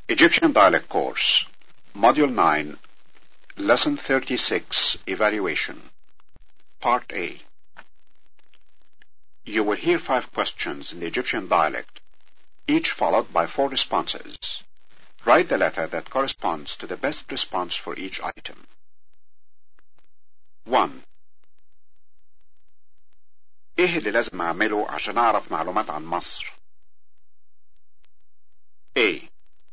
Egyptian Dialect Course, Module 9, Lesson 36, Evaluation, Part A. You will hear five questions in the Egyptian dialect, each followed by four responses. Write the letter that corresponds to the best response for each item. 1. ايه اللي لازم اعمله عشان اعرف معلومات عن مصر؟ A.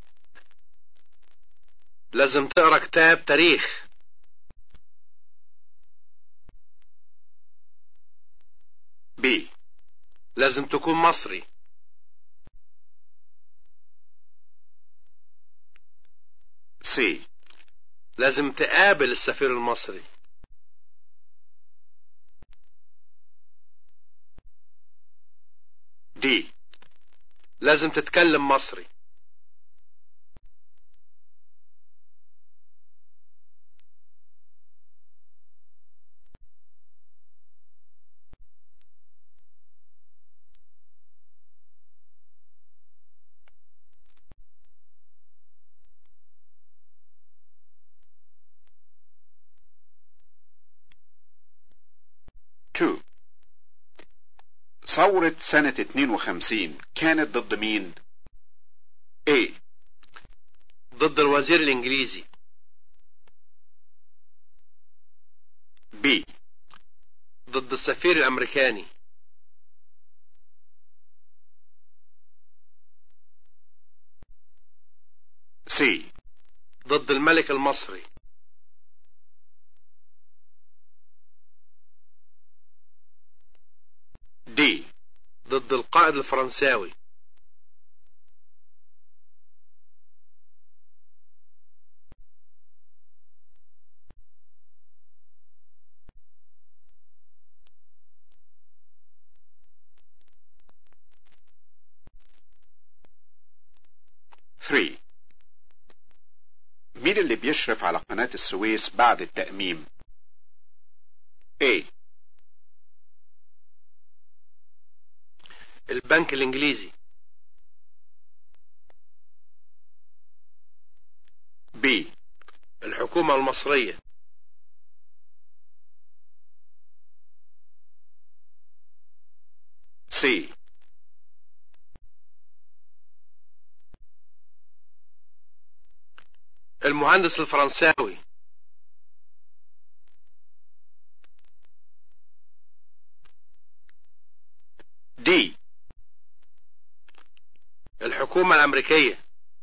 لازم تقرا كتاب تاريخ B. لازم تكون مصري C. لازم تقابل السفير المصري D. لازم تتكلم مصري Two. ثورة سنة 52 كانت ضد مين؟ A. ضد الوزير الانجليزي B. ضد السفير الامريكاني C. ضد الملك المصري D. ضد القائد الفرنساوي Three. مين اللي بيشرف على قناة السويس بعد التأميم؟ A. البنك الانجليزي B. الحكومة المصرية C. المهندس الفرنساوي D. الحكومة الأمريكية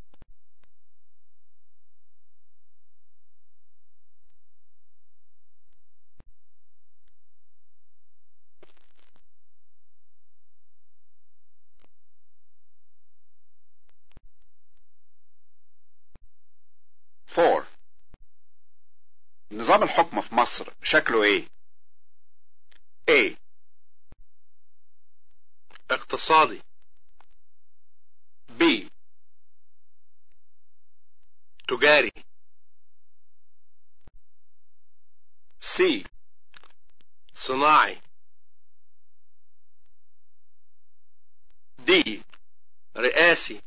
Four. نظام الحكم في مصر شكله ايه؟ A. اقتصادي B. تجاري C. صناعي D. رئاسي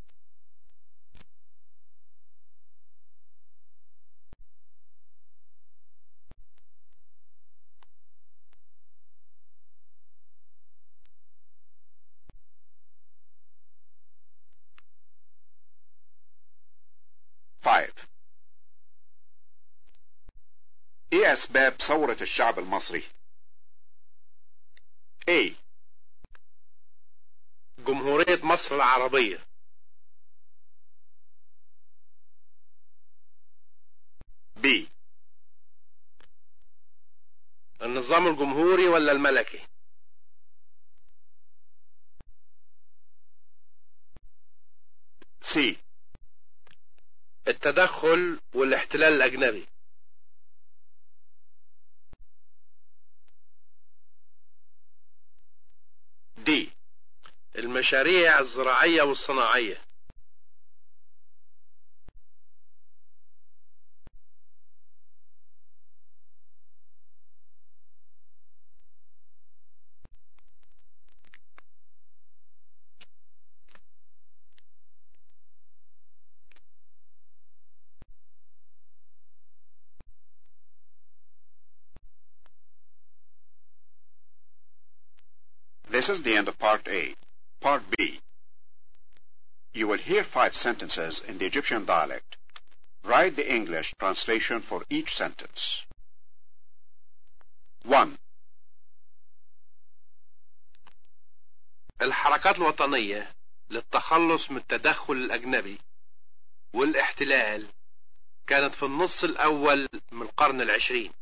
Five. ايه اسباب ثورة الشعب المصري؟ A. جمهورية مصر العربية B. النظام الجمهوري ولا الملكي C. التدخل والاحتلال الأجنبي D. المشاريع الزراعية والصناعية This is the end of part A. Part B. You will hear five sentences in the Egyptian dialect. Write the English translation for each sentence. 1. الحركات الوطنية للتخلص من التدخل الأجنبي والاحتلال كانت في النص الأول من القرن العشرين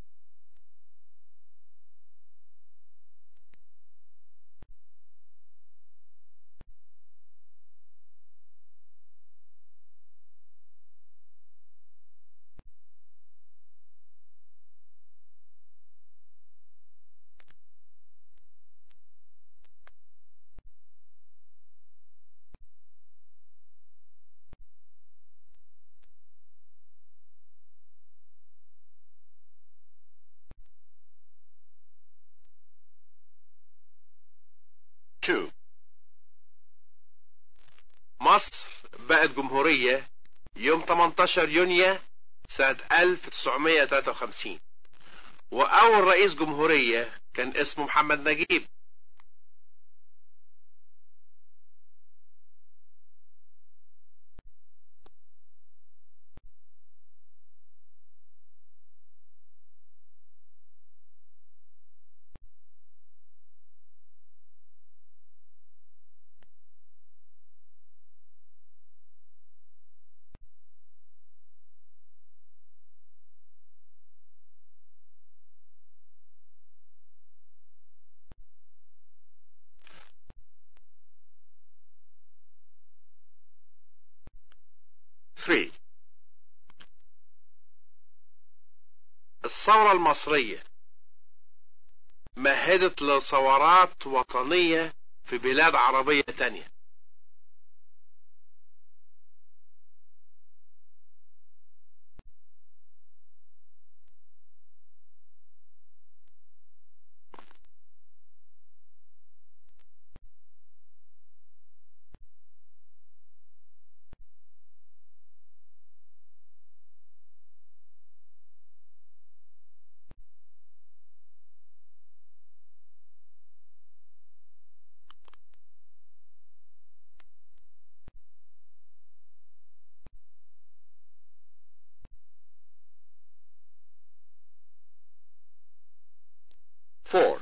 Two. مصر بقت جمهورية يوم 18 يونيو سنة 1953 وأول رئيس جمهورية كان اسمه محمد نجيب Three. الثورة المصرية مهدت لثورات وطنية في بلاد عربية تانية Four.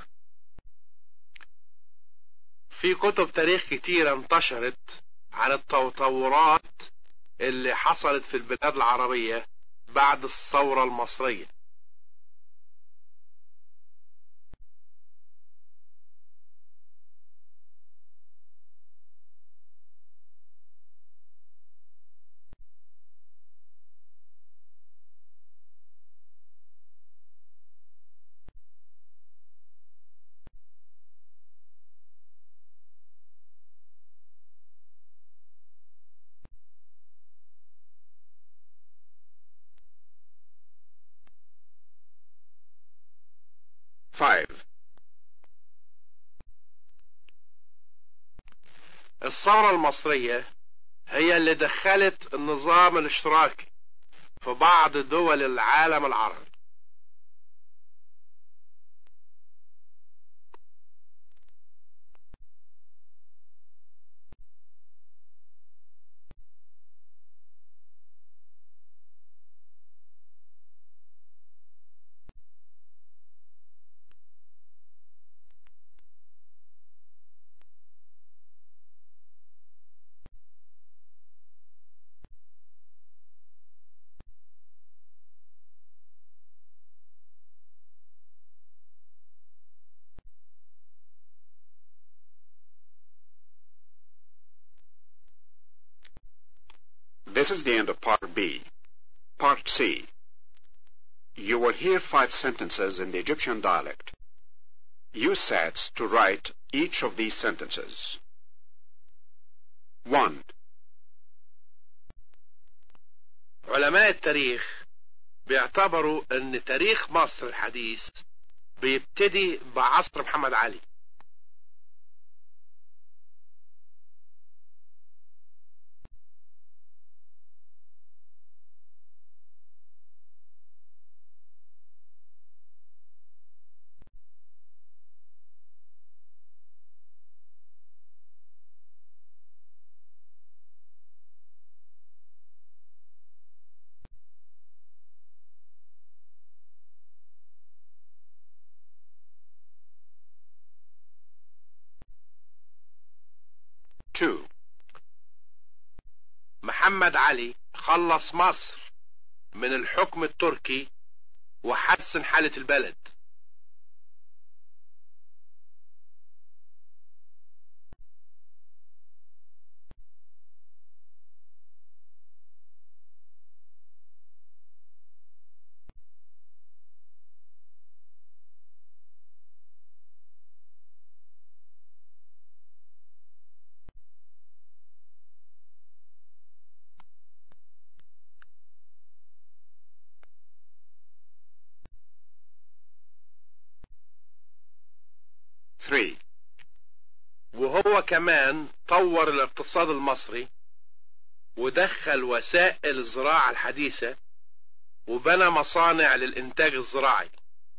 في كتب تاريخ كتيرة انتشرت عن التطورات اللي حصلت في البلاد العربية بعد الثورة المصرية Five. الثورة المصرية هي اللي دخلت النظام الاشتراكي في بعض دول العالم العربي This is the end of part B. Part C. You will hear five sentences in the Egyptian dialect. Use sets to write each of these sentences. 1. علماء التاريخ بيعتبروا ان تاريخ مصر الحديث بيبتدي بعصر محمد علي محمد علي خلص مصر من الحكم التركي وحسن حالة البلد Three. وهو كمان طور الاقتصاد المصري ودخل وسائل الزراعة الحديثة وبنى مصانع للإنتاج الزراعي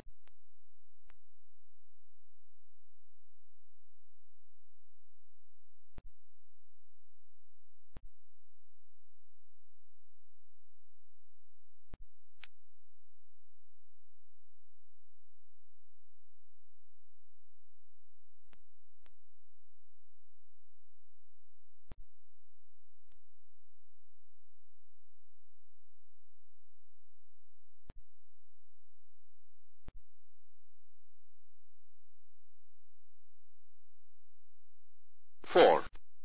Four.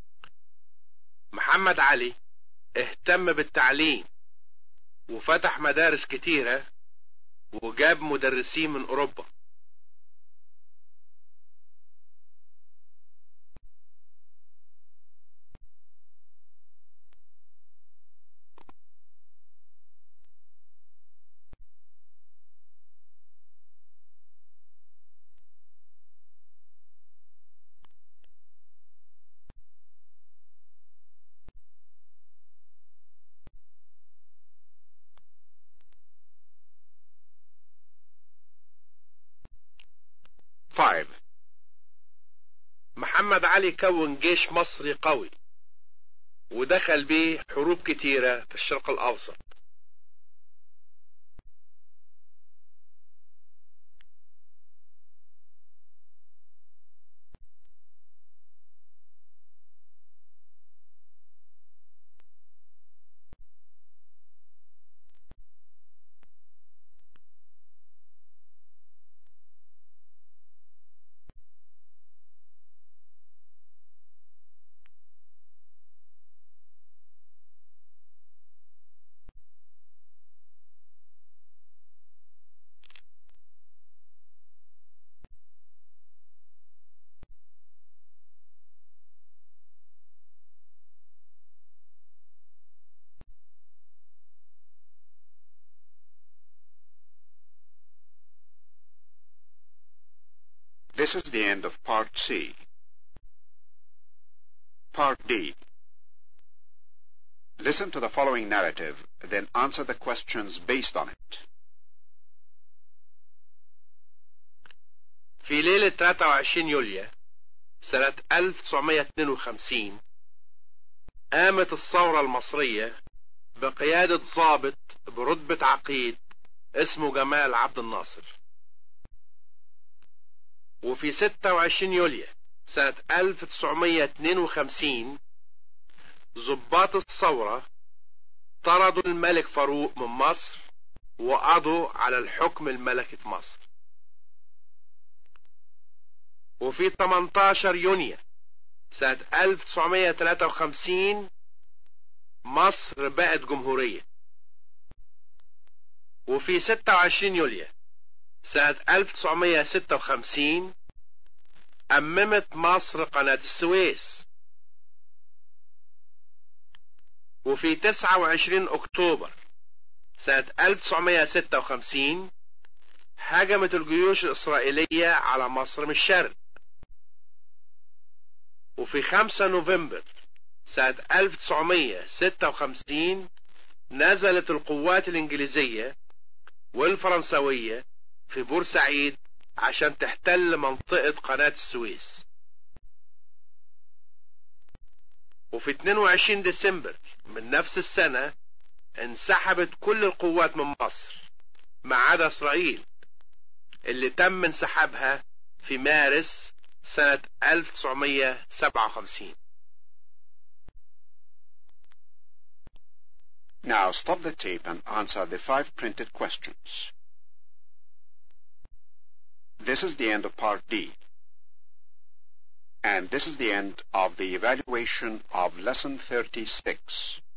محمد علي اهتم بالتعليم وفتح مدارس كتيرة وجاب مدرسين من أوروبا Five. محمد علي كون جيش مصري قوي ودخل بيه حروب كتيرة في الشرق الأوسط This is the end of Part C. Part D. Listen to the following narrative, then answer the questions based on it. في ليلة 23 يوليو سنة 1952 قامت الثورة المصرية بقيادة ضابط برتبة عقيد اسمه جمال عبد الناصر وفي 26 يوليو سنة 1952 ضباط الثورة طردوا الملك فاروق من مصر وقضوا على الحكم الملكي في مصر وفي 18 يونيو سنة 1953 مصر بقت جمهورية وفي 26 يوليو سنة 1956 أممت مصر قناة السويس وفي 29 أكتوبر سنة 1956 هجمت الجيوش الإسرائيلية على مصر من الشرق وفي 5 نوفمبر سنة 1956 نزلت القوات الإنجليزية والفرنسوية في بورسعيد عشان تحتل منطقة قناة السويس وفي 22 ديسمبر من نفس السنة انسحبت كل القوات من مصر ما عدا إسرائيل اللي تم انسحابها في مارس سنة 1957 Now stop the tape and answer the five printed questions. This is the end of part D. And this is the end of the evaluation of lesson 36.